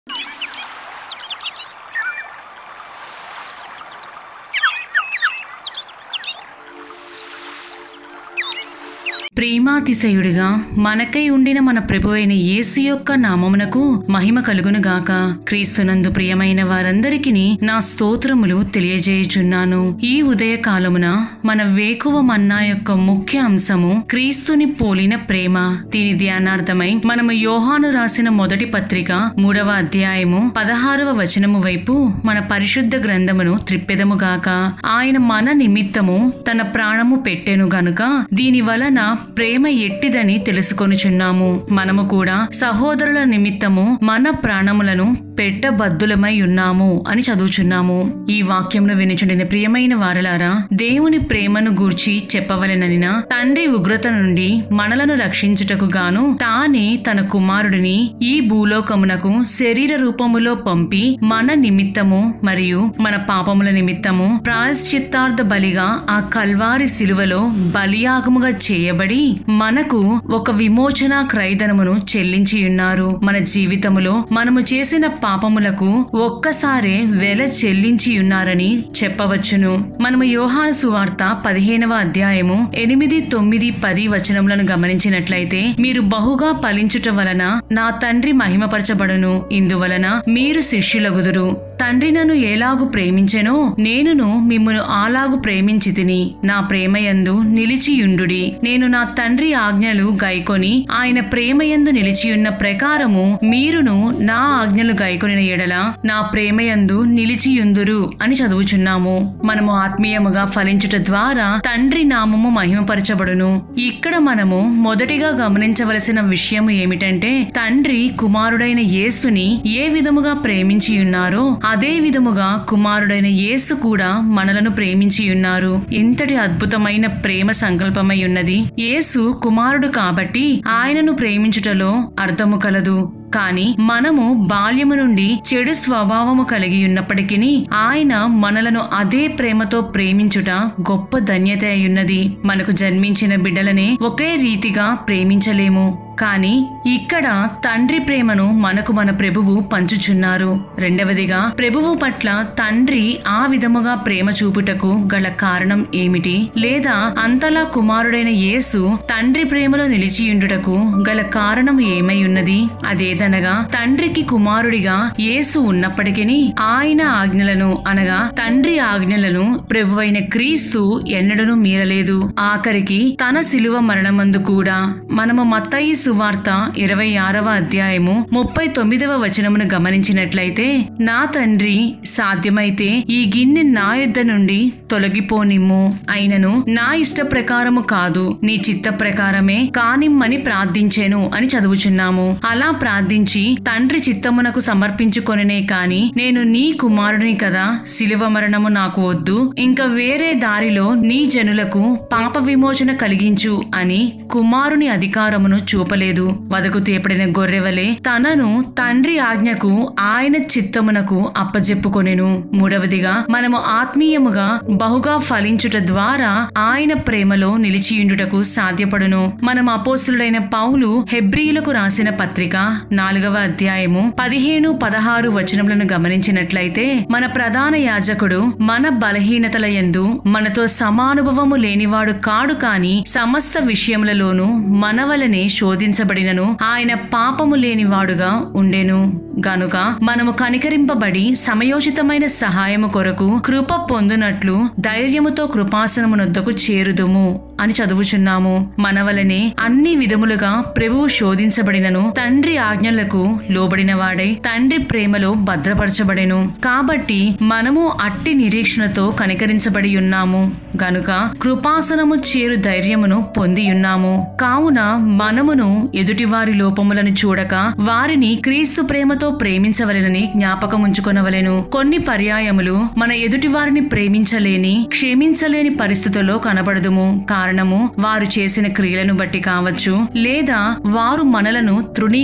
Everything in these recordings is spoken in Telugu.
ప్రేమాతిశయుడిగా మనకై ఉండిన మన ప్రభువైన యేసు యొక్క నామమునకు మహిమ కలుగును గాక క్రీస్తునందు ప్రియమైన వారందరికీ నా స్తోత్రములు తెలియజేయుచున్నాను ఈ ఉదయ కాలమున మన వేకువ మన్నా యొక్క ముఖ్య అంశము క్రీస్తుని పోలిన ప్రేమ దీని ధ్యానార్థమై మనము యోహాను రాసిన మొదటి పత్రిక మూడవ అధ్యాయము పదహారవ వచనము వైపు మన పరిశుద్ధ గ్రంథమును త్రిప్పెదముగాక ఆయన మన నిమిత్తము తన ప్రాణము పెట్టెను గనుక దీని వలన ప్రేమ ఎట్టిదని తెలుసుకొనుచున్నాము మనము కూడా సహోదరుల నిమిత్తము మన ప్రాణములను పెట్టబద్దులమై ఉన్నాము అని చదువుచున్నాము ఈ వాక్యంను వినిచుండిన ప్రియమైన వారలారా దేవుని ప్రేమను గూర్చి చెప్పవలెననిన తండ్రి ఉగ్రత నుండి మనలను రక్షించుటకు గాను తానే తన కుమారుడిని ఈ భూలోకమునకు శరీర రూపములో పంపి మన నిమిత్తము మరియు మన పాపముల నిమిత్తము ప్రాయశ్చిత్తార్థ బలిగా ఆ కల్వారి శిలువలో బలియాగముగా చేయబడి మనకు ఒక విమోచన క్రైదనమును చెల్లించి ఉన్నారు మన జీవితములో మనము చేసిన పాపములకు ఒక్కసారే వెల చెల్లించి ఉన్నారని చెప్పవచ్చును మనము యోహాను సువార్త పదిహేనవ అధ్యాయము ఎనిమిది తొమ్మిది పది వచనములను గమనించినట్లయితే మీరు బహుగా ఫలించుట వలన నా తండ్రి మహిమపరచబడును ఇందువలన మీరు శిష్యులగుదురు తండ్రి నన్ను ఎలాగు ప్రేమించెనో నేనును మిమ్మును అలాగు ప్రేమించి తిని నా ప్రేమయందు నిలిచియుండుడి నేను నా తండ్రి ఆజ్ఞలు గైకొని ఆయన ప్రేమయందు నిలిచియున్న ప్రకారము మీరును నా ఆజ్ఞలు గైకొనిన ఎడల నా ప్రేమయందు నిలిచియుందురు అని చదువుచున్నాము మనము ఆత్మీయముగా ఫలించుట ద్వారా తండ్రి నామము మహిమపరచబడును ఇక్కడ మనము మొదటిగా గమనించవలసిన విషయము ఏమిటంటే తండ్రి కుమారుడైన యేసుని ఏ విధముగా ప్రేమించి ఉన్నారో అదే విధముగా కుమారుడైన యేసు కూడా మనలను ప్రేమించి ఉన్నారు ఇంతటి అద్భుతమైన ప్రేమ సంకల్పమై ఉన్నది యేసు కుమారుడు కాబట్టి ఆయనను ప్రేమించుటలో అర్థము కలదు కాని మనము బాల్యము నుండి చెడు స్వభావము కలిగి ఉన్నప్పటికీ ఆయన మనలను అదే ప్రేమతో ప్రేమించుట గొప్ప ధన్యత అయ్యున్నది మనకు జన్మించిన బిడ్డలనే ఒకే రీతిగా ప్రేమించలేము కానీ ఇక్కడ తండ్రి ప్రేమను మనకు మన ప్రభువు పంచుచున్నారు రెండవదిగా ప్రభువు పట్ల తండ్రి ఆ విధముగా ప్రేమ చూపుటకు గల కారణం ఏమిటి లేదా అంతలా కుమారుడైన యేసు తండ్రి ప్రేమలో నిలిచియుండుటకు గల కారణం ఏమై ఉన్నది అదేదనగా తండ్రికి కుమారుడిగా యేసు ఉన్నప్పటికీ ఆయన ఆజ్ఞలను అనగా తండ్రి ఆజ్ఞలను ప్రభువైన క్రీస్తు ఎన్నడూ మీరలేదు ఆఖరికి తన శిలువ మరణమందు కూడా మనము మత్తయి సువార్త ఇరవై ఆరవ అధ్యాయము ముప్పై తొమ్మిదవ వచనమును గమనించినట్లయితే నా తండ్రి సాధ్యమైతే ఈ గిన్నె నా యుద్ధ నుండి తొలగిపోనిమ్ము అయినను నా ఇష్ట ప్రకారము కాదు నీ చిత్త ప్రకారమే కానిమ్మని ప్రార్థించెను అని చదువుచున్నాము అలా ప్రార్థించి తండ్రి చిత్తమునకు సమర్పించుకొనినే కాని నేను నీ కుమారుడిని కదా శిలువ మరణము నాకు వద్దు ఇంకా వేరే దారిలో నీ జనులకు పాప విమోచన కలిగించు అని కుమారుని అధికారమును చూపలేదు వదకు తేపడిన గొర్రెవలే తనను తండ్రి ఆజ్ఞకు ఆయన చిత్తమునకు అప్పజెప్పుకొనెను మూడవదిగా మనము ఆత్మీయముగా బహుగా ఫలించుట ద్వారా ఆయన ప్రేమలో నిలిచియుండుటకు సాధ్యపడును మనం అపోస్తుడైన పౌలు హెబ్రియులకు రాసిన పత్రిక నాలుగవ అధ్యాయము పదిహేను పదహారు వచనములను గమనించినట్లయితే మన ప్రధాన యాజకుడు మన బలహీనతల యందు మనతో సమానుభవము లేనివాడు కాడు కాని సమస్త విషయములలోనూ మన వలనే శోధించబడినను ఆయన పాపము లేనివాడుగా ఉండెను గనుక మనము కనికరింపబడి సమయోచితమైన సహాయము కొరకు కృప పొందునట్లు ధైర్యముతో కృపాసనమునొద్దకు చేరుదుము అని చదువుచున్నాము మన వలనే అన్ని విధములుగా ప్రభువు శోధించబడినను తండ్రి ఆజ్ఞలకు లోబడిన వాడై తండ్రి ప్రేమలో భద్రపరచబడెను కాబట్టి మనము అట్టి నిరీక్షణతో కనికరించబడి ఉన్నాము గనుక కృపాసనము చేరు ధైర్యమును పొంది ఉన్నాము కావున మనమును ఎదుటివారి లోపములను చూడక వారిని క్రీస్తు ప్రేమతో ప్రేమించవలెనని జ్ఞాపకముంచుకొనవలెను కొన్ని పర్యాయములు మన ఎదుటివారిని ప్రేమించలేని క్షమించలేని పరిస్థితుల్లో కనబడదుము కారణము వారు చేసిన క్రియలను బట్టి కావచ్చు లేదా వారు మనలను తృణీకరించుట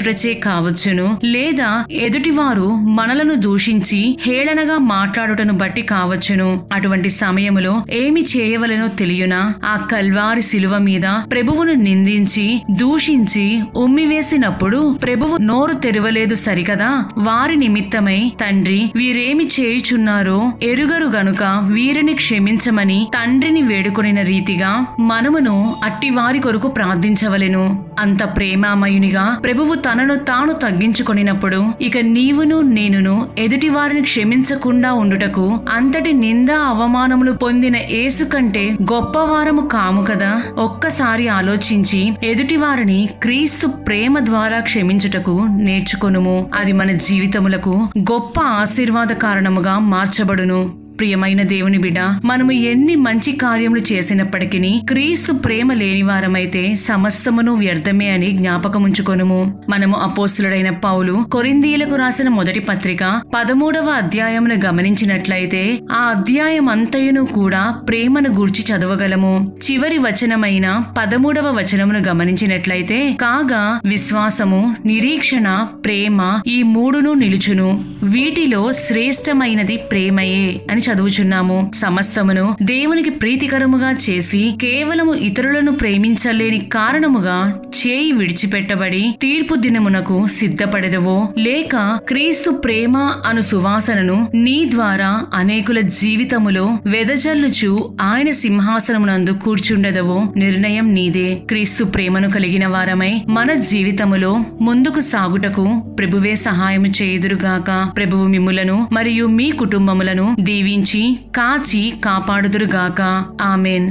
చేయుటచే కావచ్చును లేదా ఎదుటివారు మనలను దూషించి హేళనగా మాట్లాడుటను బట్టి కావచ్చును అటువంటి సమయములో ఏమి చేయవలెనో తెలియనా ఆ కల్వారి శిలువ మీద ప్రభువును నిందించి దూషించి ఉమ్మివేసినప్పుడు ప్రభువు నోరు తెరవలేదు సరికదా వారి నిమిత్తమై తండ్రి వీరేమి చేయుచున్నారో ఎరుగరు గనుక వీరిని క్షమించమని తండ్రిని వేడుకొనిన రీతిగా మనమును అట్టి వారి కొరకు ప్రార్థించవలెను అంత ప్రేమామయునిగా ప్రభువు తనను తాను తగ్గించుకొనినప్పుడు ఇక నీవును నేనును ఎదుటి వారిని క్షమించకుండా ఉండుటకు అంతటి నింద అవమానములు పొందిన యేసు కంటే గొప్పవారము కాము కదా ఒక్కసారి ఆలోచించి ఎదుటి వారిని క్రీస్తు ప్రేమ ద్వారా క్షమించుటకు నేర్చుకొనుము అది మన జీవితములకు గొప్ప ఆశీర్వాద కారణముగా మార్చబడును ప్రియమైన దేవుని బిడ్డ మనము ఎన్ని మంచి కార్యములు చేసినప్పటికీ క్రీస్తు ప్రేమ లేని వారమైతే సమస్తమును వ్యర్థమే అని జ్ఞాపకముంచుకొనుము మనము అపోస్తులుడైన పౌలు కొరిందీలకు రాసిన మొదటి పత్రిక పదమూడవ అధ్యాయమును గమనించినట్లయితే ఆ అధ్యాయం అంతయును కూడా ప్రేమను గూర్చి చదవగలము చివరి వచనమైన పదమూడవ వచనమును గమనించినట్లయితే కాగా విశ్వాసము నిరీక్షణ ప్రేమ ఈ మూడును నిలుచును వీటిలో శ్రేష్టమైనది ప్రేమయే అని చదువుచున్నాము సమస్తమును దేవునికి ప్రీతికరముగా చేసి కేవలము ఇతరులను ప్రేమించలేని కారణముగా చేయి విడిచిపెట్టబడి తీర్పు దినమునకు సిద్ధపడెదవో లేక క్రీస్తు ప్రేమ అను సువాసనను నీ ద్వారా అనేకుల జీవితములో వెదజల్లుచు ఆయన సింహాసనమునందు కూర్చుండెదవో నిర్ణయం నీదే క్రీస్తు ప్రేమను కలిగిన వారమై మన జీవితములో ముందుకు సాగుటకు ప్రభువే సహాయము చేయుదురుగాక ప్రభువు మిమ్ములను మరియు మీ కుటుంబములను దీవించి కాచి కాపాడుదురుగాక ఆమెన్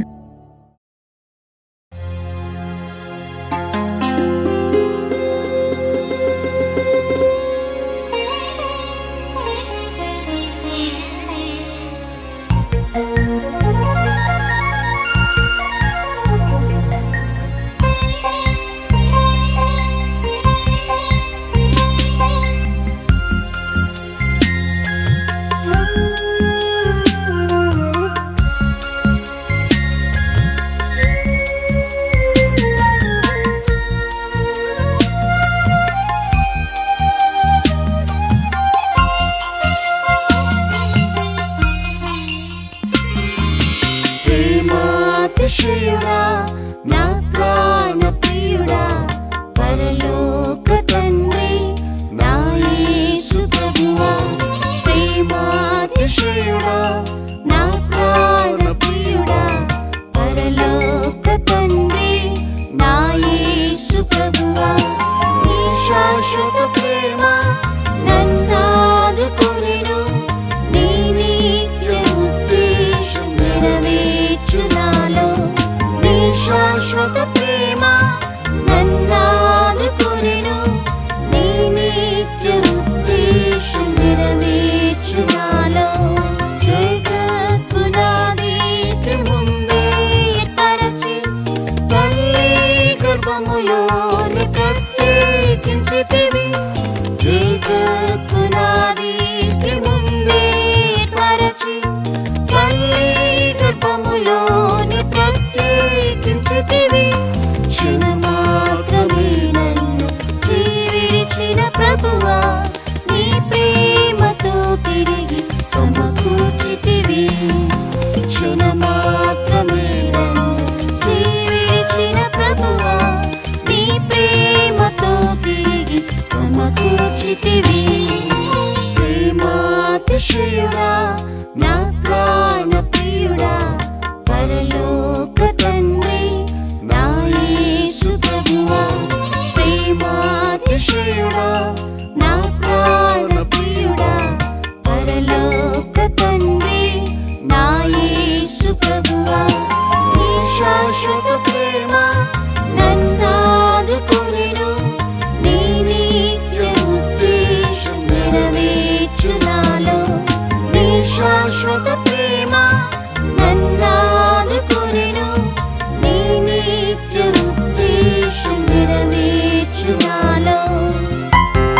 ప్రేమాతిశయుడా నా ప్రాణ ప్రియుడా పరలోక తండ్రి నా యేసు ప్రభువా ప్రేమాతిశయుడా నా ప్రాణ ప్రియుడా పరలోక తండ్రి నా యేసు ప్రభువా నీ శాశ్వత ప్రేమ నన్నాదుకొనెను నీ నిత్య ఉద్దేశం నెరవేర్చు నాలో నీ శాశ్వత ప్రేమ నన్నాదుకొనెను నీ నిత్య ఉద్దేశం నెరవేర్చు నాలో జగత్పునాదికి ముందే ఏర్పరచి తల్లి గర్భములోని ప్రత్యేకించితివి జగత్పునాదికి ముందే ఏర్పరచి తల్లి గర్భములోని ప్రత్యేకించితివి క్షణమాత్రమే నన్ను చేర్చిన ప్రభువా నీ ప్రేమతో తిరిగి సమకూర్చితివి క్షణమాత్రమే నన్ను చేర్చిన ప్రభువా నీ ప్రేమతో తిరిగి సమకూర్చితివి ప్రేమాతిశయుడా నా ప్రాణ ప్రియుడా పరలోక తండ్రి నా యేసు ప్రభువా ప్రేమాతిశయుడా నా ప్రాణ ప్రియుడా పరలోక తండ్రి నా యేసు ప్రభువా నీ శాశ్వత ప్రేమ నన్నాదుకొనెను నీ నిత్య ఉద్దేశం నెరవేర్చు నాలో నీ శాశ్వత ప్రేమ నన్నాదుకొనెను నీ నిత్య ఉద్దేశం నెరవేర్చు నాలో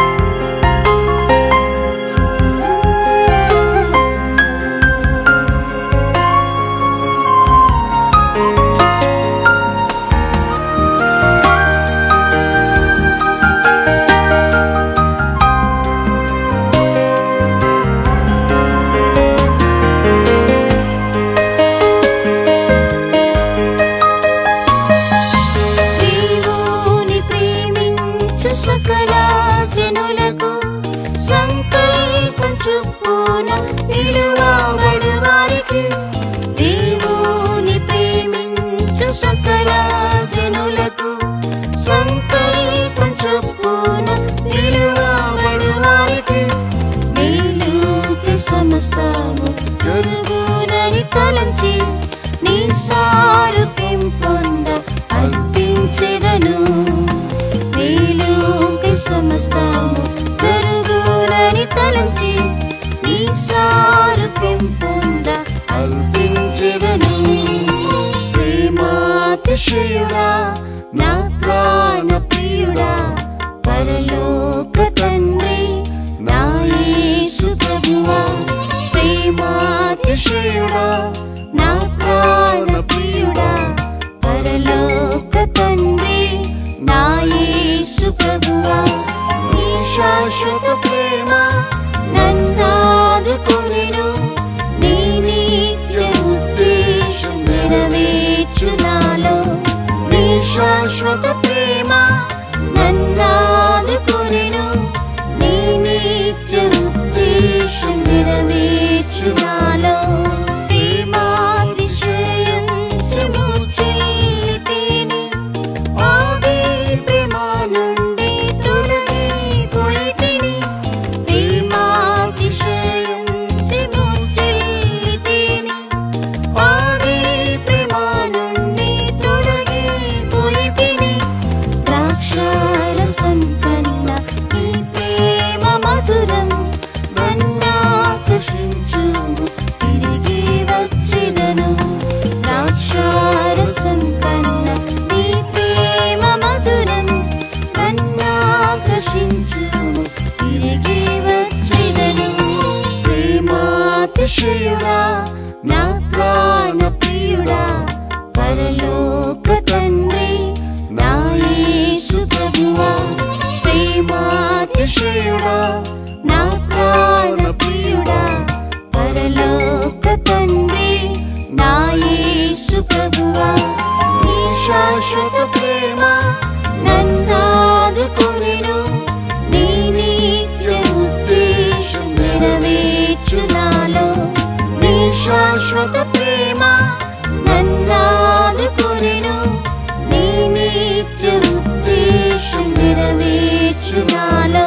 చొప్పున పిలువబడు వారికి దేవుని ప్రేమించు సకల జనులకు సంకల్పం చొప్పున పిలువబడు వారికి మేలుకి సమస్తము జరుగునని తలంచి నీ సారూప్యం పొంద అర్పించెదను మేలుకి సమస్తము జరుగునని తలంచి నీ సారూప్యం పొంద అర్పించెదను ప్రేమాతిశయుడా నా ప్రాణ ప్రియుడా పరలోక తండ్రి నా యేసు ప్రభువా ప్రేమాతిశయుడా నా ప్రాణ ప్రియుడా పరలోక తండ్రి నా యేసు ప్రభువా నీ శాశ్వత ప్రేమ నన్నాదుకొనెను నీ నిత్య ఉద్దేశం నెరవేర్చు నాలో నీ శాశ్వత ప్రేమ నన్నాదుకొనెను నీ నిత్య ఉద్దేశం నెరవేర్చు నాలో ప్రేమాతిశయం చెమూర్చితేనే ఆది ప్రేమ నుండి తొలగిపోయితిని ప్రేమాతిశయం చెమూర్చితేనే ఆది ప్రేమ నుండి తొలగిపోయితిని ద్రాక్షారసం కన్నా నీ ప్రేమ మధురం నన్నాకర్షించు తిరిగి వచ్చెదను ద్రాక్షారసం కన్నా నీ ప్రేమ మధురం నన్నాకర్షించు తిరిగి వచ్చెదను ప్రేమాతిశయుడా నా ప్రాణ ప్రియుడా పరలోక తండ్రి నా యేసు ప్రభువా ప్రేమాతిశయుడా నా ప్రాణ ప్రియుడా పరలోక తండ్రి నా యేసు ప్రభువా నీ శాశ్వత ప్రేమ నన్నాదుకొనెను నీ నిత్య ఉద్దేశం నెరవేర్చు నాలో నీ శాశ్వత ప్రేమ నన్నాదుకొనెను నీ నిత్య ఉద్దేశం నెరవేర్చు నాలో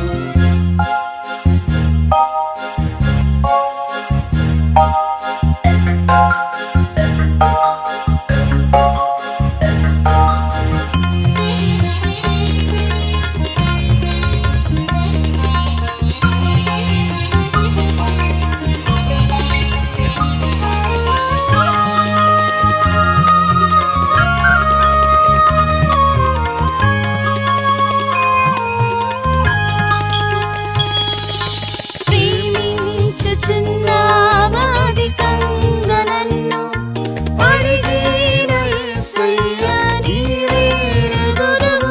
ప్రేమించుచున్నావధికంగా నన్ను అడిగిన యేసయ్యా నీవే ఎరుగుదువు.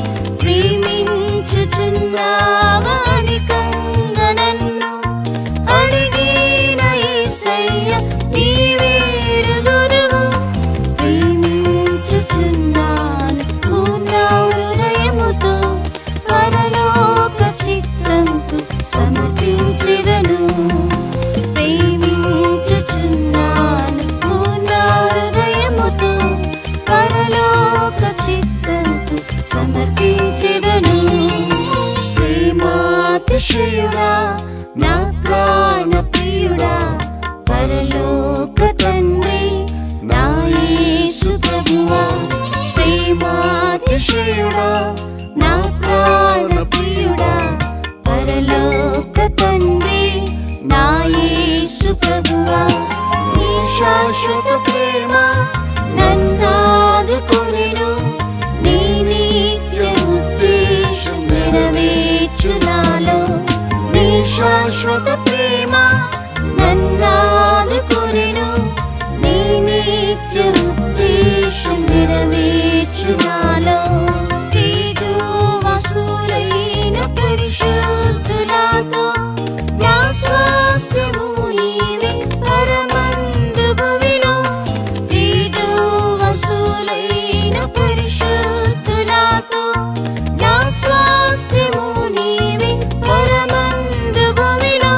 ప్రేమించుచున్నావధికంగా నన్ను అడిగిన యేసయ్యా నీవే ఎరుగుదువు. ప్రేమించుచున్నాను పూర్ణ హృదయముతో పరలోక చిత్తంకు సమర్పించెదను ప్రేమించుచున్నాను పూర్ణ హృదయముతో పరలోక చిత్తంకు సమర్పించెదను ప్రేమాతిశయుడా నా ప్రాణ ప్రియుడా పరలోక తండ్రి నా యేసు ప్రభువా ప్రేమాతిశయుడా నా ప్రాణ ప్రియుడా పరలోక తండ్రి నా యేసు ప్రభువా నీ శాశ్వత ప్రేమ నన్నాదుకొనెను నీ నిత్య ఉద్దేశం నెరవేర్చు నాలో నీ శాశ్వత ప్రేమ నన్నాదుకొనెను నీ నిత్య ఉద్దేశం నెరవేర్చు నాలో తేజో వసులైన పరిశుద్ధులతో నా స్వాస్థ్యము నీవే పరమందు భువిలో తేజో వసులైన పరిశుద్ధులతో నా స్వాస్థ్యము నీవే పరమందు భువిలో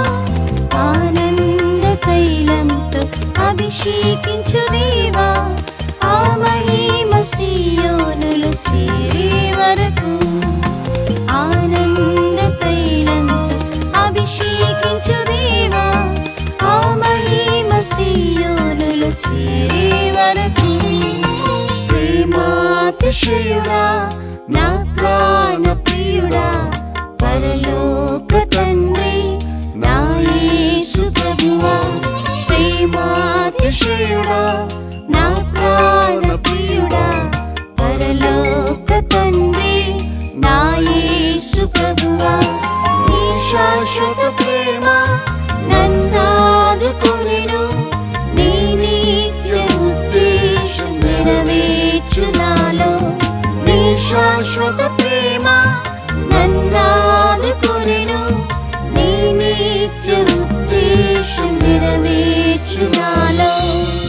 ప్రేమాతిశయుడా నా ప్రాణ ప్రియుడా పరలోక తండ్రి నా యేసు ప్రభువా ప్రేమాతిశయుడా నా ప్రాణ ప్రియుడా పరలోక తండ్రి నా యేసు ప్రభువా నీ శాశ్వత ప్రేమ నన్నాదుకొనెను నీ నిత్య ఉద్దేశం నెరవేర్చునాలో నీ శాశ్వత ప్రేమ నన్నాదుకొనెను నీ నిత్య ఉద్దేశం నెరవేర్చునాలో